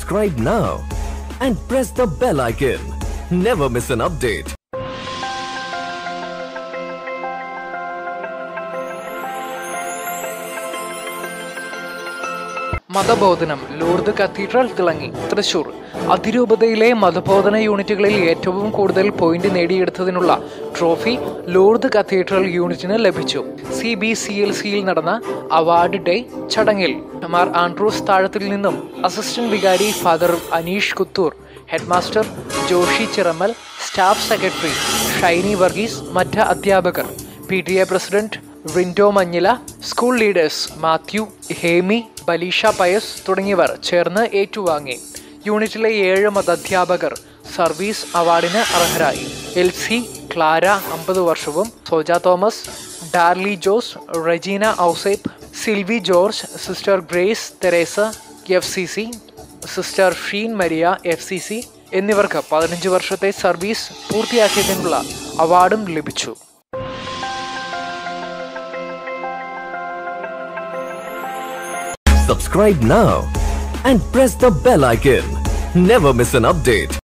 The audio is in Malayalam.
Subscribe now and press the bell icon. Never miss an update. മതബോധനം ലൂർദ് കത്തീഡ്രൽ തിളങ്ങി തൃശൂർ അതിരൂപതയിലെ മതബോധന യൂണിറ്റുകളിൽ ഏറ്റവും കൂടുതൽ പോയിന്റ് നേടിയെടുത്തതിനുള്ള ട്രോഫി ലൂർദ് കത്തീഡ്രൽ യൂണിറ്റിന് ലഭിച്ചു സി ബി സി എൽ സിയിൽ നടന്ന അവാർഡ് ഡേ ചടങ്ങിൽ മാർ ആൻഡ്രൂസ് താഴത്തിൽ നിന്നും അസിസ്റ്റന്റ് വികാരി father Aneesh Kuthoor headmaster Joshi Chirammal staff secretary Shiny Varghese മറ്റ് അധ്യാപകർ P T A president Rindo Manjila school leaders Mathew Hemi Balisha Pius തുടങ്ങിയവർ ചേർന്ന് ഏറ്റുവാങ്ങി യൂണിറ്റിലെ ഏഴ് മതാധ്യാപകർ സർവീസ് അവാർഡിന് അർഹരായി എൽ സി ക്ലാര അമ്പത് വർഷവും Soja Thomas Darly Jose Regina Ouseph Silvy George sister Grace Theresa F C C sister Sheen Maria F C C എന്നിവർക്ക് പതിനഞ്ച് വർഷത്തെ സർവീസ് പൂർത്തിയാക്കിയതിനുള്ള അവാർഡും ലഭിച്ചു Subscribe now and press the bell icon. Never miss an update.